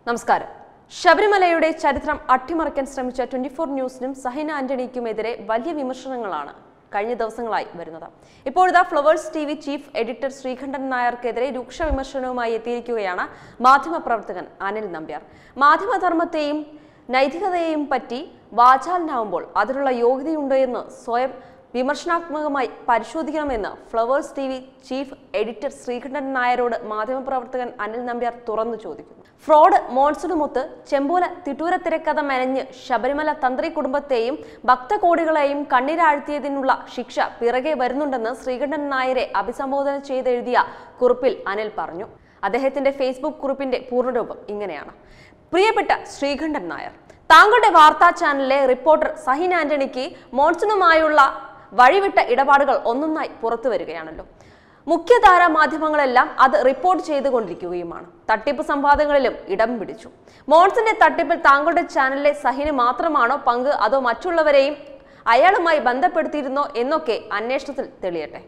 നമസ്കാരം ശബരിമലയുടെ ചരിത്രം അട്ടിമറിക്കാൻ ശ്രമിച്ച ട്വന്റി ഫോർ ന്യൂസിനും സഹീന ആന്റണിക്കുമെതിരെ വലിയ വിമർശനങ്ങളാണ് കഴിഞ്ഞ ദിവസങ്ങളായി വരുന്നത് ഇപ്പോഴിതാ Flowers T V chief editor Sreekandan നായർക്കെതിരെ രൂക്ഷ വിമർശനവുമായി എത്തിയിരിക്കുകയാണ് മാധ്യമപ്രവർത്തകൻ അനിൽ നമ്പ്യാർ മാധ്യമധർമ്മത്തെയും നൈതികതയെയും പറ്റി വാചാലനാവുമ്പോൾ അതിനുള്ള യോഗ്യതയുണ്ടോ എന്ന് സ്വയം വിമർശനാത്മകമായി പരിശോധിക്കണമെന്ന് Flowers T V chief editor Sreekandan നായരോട് മാധ്യമപ്രവർത്തകൻ അനിൽ നമ്പ്യാർ തുറന്നു ചോദിക്കുന്നു ഫ്രോഡ് മോൺസൂണുമൊത്ത് ചെമ്പോല തിട്ടൂര തിരക്കഥ മെനഞ്ഞ് ശബരിമല തന്ത്രി കുടുംബത്തെയും ഭക്തകോടികളെയും കണ്ണീരാഴ്ത്തിയതിനുള്ള ശിക്ഷ പിറകെ വരുന്നുണ്ടെന്ന് ശ്രീകണ്ഠൻ നായരെ അഭിസംബോധന ചെയ്തെഴുതിയ കുറിപ്പിൽ അനിൽ പറഞ്ഞു അദ്ദേഹത്തിന്റെ ഫേസ്ബുക്ക് കുറിപ്പിന്റെ പൂർണ്ണരൂപം ഇങ്ങനെയാണ് പ്രിയപ്പെട്ട ശ്രീകണ്ഠൻ നായർ താങ്കളുടെ വാർത്താ ചാനലിലെ റിപ്പോർട്ടർ സഹിൻ ആന്റണിക്ക് മോൺസണുമായുള്ള വഴിവിട്ട ഇടപാടുകൾ ഒന്നൊന്നായി പുറത്തു വരികയാണല്ലോ മുഖ്യധാരാ മാധ്യമങ്ങളെല്ലാം അത് റിപ്പോർട്ട് ചെയ്തുകൊണ്ടിരിക്കുകയുമാണ് തട്ടിപ്പ് സംവാദങ്ങളിലും ഇടം പിടിച്ചു മോൺസിന്റെ തട്ടിപ്പിൽ താങ്കളുടെ ചാനലിലെ സഹിന് മാത്രമാണോ പങ്ക് അതോ മറ്റുള്ളവരെയും അയാളുമായി ബന്ധപ്പെടുത്തിയിരുന്നോ എന്നൊക്കെ അന്വേഷണത്തിൽ തെളിയട്ടെ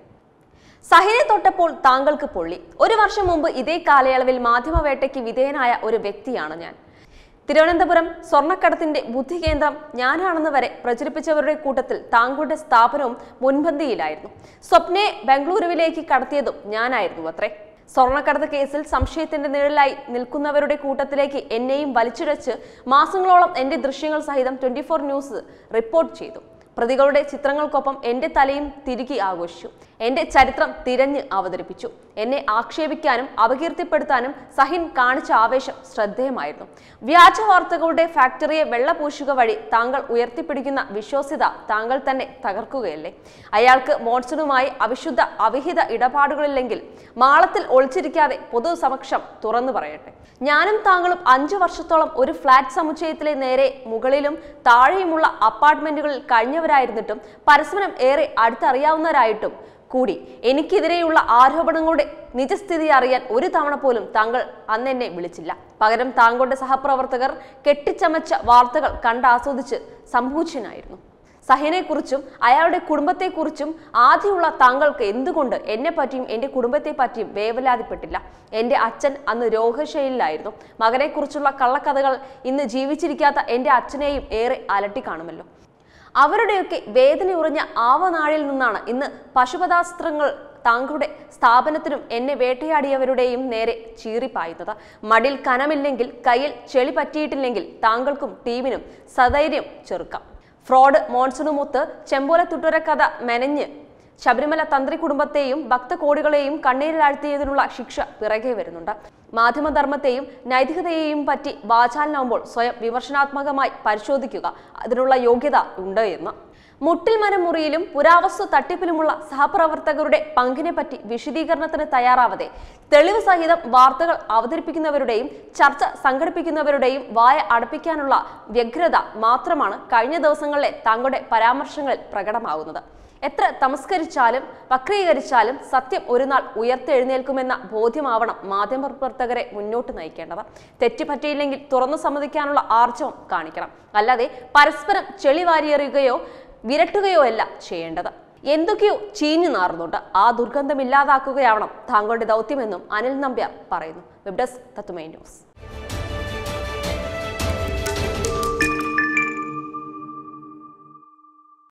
സഹിനെ തൊട്ടപ്പോൾ താങ്കൾക്ക് പൊള്ളി ഒരു വർഷം മുമ്പ് ഇതേ കാലയളവിൽ മാധ്യമവേട്ടയ്ക്ക് വിധേയനായ ഒരു വ്യക്തിയാണ് ഞാൻ തിരുവനന്തപുരം സ്വർണ്ണക്കടത്തിന്റെ ബുദ്ധി കേന്ദ്രം ഞാനാണെന്ന് വരെ പ്രചരിപ്പിച്ചവരുടെ കൂട്ടത്തിൽ താങ്കളുടെ സ്ഥാപനവും മുൻപന്തിയിലായിരുന്നു സ്വപ്നയെ ബംഗളൂരുവിലേക്ക് കടത്തിയതും ഞാനായിരുന്നു അത്രേ സ്വർണ്ണക്കടത്ത് കേസിൽ സംശയത്തിന്റെ നിഴലായി നിൽക്കുന്നവരുടെ കൂട്ടത്തിലേക്ക് എന്നെയും വലിച്ചിഴച്ച് മാസങ്ങളോളം എന്റെ ദൃശ്യങ്ങൾ സഹിതം ട്വന്റി ന്യൂസ് റിപ്പോർട്ട് ചെയ്തു പ്രതികളുടെ ചിത്രങ്ങൾക്കൊപ്പം എന്റെ തലയും തിരികെ ആഘോഷിച്ചു എന്റെ ചരിത്രം തിരഞ്ഞ് അവതരിപ്പിച്ചു എന്നെ ആക്ഷേപിക്കാനും അപകീർത്തിപ്പെടുത്താനും സഹിൻ കാണിച്ച ആവേശം ശ്രദ്ധേയമായിരുന്നു വ്യാജ വാർത്തകളുടെ ഫാക്ടറിയെ വെള്ളപൂശുക വഴി താങ്കൾ ഉയർത്തിപ്പിടിക്കുന്ന വിശ്വാസ്യത താങ്കൾ തന്നെ തകർക്കുകയല്ലേ അയാൾക്ക് മോൺസണുമായി അവിശുദ്ധ അവിഹിത ഇടപാടുകളില്ലെങ്കിൽ മാളത്തിൽ ഒളിച്ചിരിക്കാതെ പൊതുസമക്ഷം തുറന്നു പറയട്ടെ ഞാനും താങ്കളും അഞ്ചു വർഷത്തോളം ഒരു ഫ്ലാറ്റ് സമുച്ചയത്തിലെ നേരെ മുകളിലും താഴെയുമുള്ള അപ്പാർട്ട്മെന്റുകളിൽ കഴിഞ്ഞവരായിരുന്നിട്ടും പരസ്പരം ഏറെ അടുത്തറിയാവുന്നവരായിട്ടും കൂടി എനിക്കെതിരെയുള്ള ആരോപണങ്ങളുടെ നിജസ്ഥിതി അറിയാൻ ഒരു തവണ പോലും താങ്കൾ അന്ന് എന്നെ വിളിച്ചില്ല പകരം താങ്കളുടെ സഹപ്രവർത്തകർ കെട്ടിച്ചമച്ച വാർത്തകൾ കണ്ടാസ്വദിച്ച് സംഭൂച്ചനായിരുന്നു സഹിനെക്കുറിച്ചും അയാളുടെ കുടുംബത്തെക്കുറിച്ചും ആദ്യമുള്ള താങ്കൾക്ക് എന്തുകൊണ്ട് എന്നെ പറ്റിയും എൻ്റെ കുടുംബത്തെ പറ്റിയും വേവലാതിപ്പെട്ടില്ല എൻ്റെ അച്ഛൻ അന്ന് രോഗശൈലിയിലായിരുന്നു മകനെക്കുറിച്ചുള്ള കള്ളക്കഥകൾ ഇന്ന് ജീവിച്ചിരിക്കാത്ത എൻ്റെ അച്ഛനെയും ഏറെ അലട്ടി കാണുമല്ലോ അവരുടെയൊക്കെ വേദന ഉറഞ്ഞ ആവനാഴിൽ നിന്നാണ് ഇന്ന് പശുപതാസ്ത്രങ്ങൾ താങ്കളുടെ സ്ഥാപനത്തിനും എന്നെ വേട്ടയാടിയവരുടെയും നേരെ ചീറിപ്പായുന്നത് മടിൽ കനമില്ലെങ്കിൽ കയ്യിൽ ചെളി പറ്റിയിട്ടില്ലെങ്കിൽ താങ്കൾക്കും ടീമിനും സധൈര്യം ചെറുക്കാം ഫ്രോഡ് മോൺസൂണുമൊത്ത് ചെമ്പോല തുട്ടുര കഥ മെനഞ്ഞ് ശബരിമല തന്ത്രി കുടുംബത്തെയും ഭക്തകോടികളെയും കണ്ണീരിലാഴ്ത്തിയതിനുള്ള ശിക്ഷ പിറകെ വരുന്നുണ്ട് മാധ്യമധർമ്മത്തെയും നൈതികതയെയും പറ്റി വാചാലനാവുമ്പോൾ സ്വയം വിമർശനാത്മകമായി പരിശോധിക്കുക അതിനുള്ള യോഗ്യത ഉണ്ട് എന്ന് മുട്ടിൽ മരമുറിയിലും പുരാവസ്തു തട്ടിപ്പിലുമുള്ള സഹപ്രവർത്തകരുടെ പങ്കിനെ പറ്റി വിശദീകരണത്തിന് തയ്യാറാവതെ തെളിവ് സഹിതം വാർത്തകൾ അവതരിപ്പിക്കുന്നവരുടെയും ചർച്ച സംഘടിപ്പിക്കുന്നവരുടെയും വായ അടപ്പിക്കാനുള്ള വ്യഗ്രത മാത്രമാണ് കഴിഞ്ഞ ദിവസങ്ങളിലെ താങ്കളുടെ പരാമർശങ്ങളിൽ പ്രകടമാകുന്നത് എത്ര തമസ്കരിച്ചാലും വക്രീകരിച്ചാലും സത്യം ഒരു നാൾ ഉയർത്തെഴുന്നേൽക്കുമെന്ന ബോധ്യമാവണം മാധ്യമപ്രവർത്തകരെ മുന്നോട്ട് നയിക്കേണ്ടത് തെറ്റ് പറ്റിയില്ലെങ്കിൽ തുറന്നു സമ്മതിക്കാനുള്ള ആർജവം കാണിക്കണം അല്ലാതെ പരസ്പരം ചെളി വാരിയെറിയുകയോ വിരട്ടുകയോ അല്ല ചെയ്യേണ്ടത് എന്തൊക്കെയോ ചീഞ്ഞു നാറുന്നുണ്ട് ആ ദുർഗന്ധം ഇല്ലാതാക്കുകയാവണം താങ്കളുടെ ദൗത്യമെന്നും അനിൽ നമ്പ്യാർ പറയുന്നു വെബ് ഡെസ്ക് തത്തുമൈ ന്യൂസ്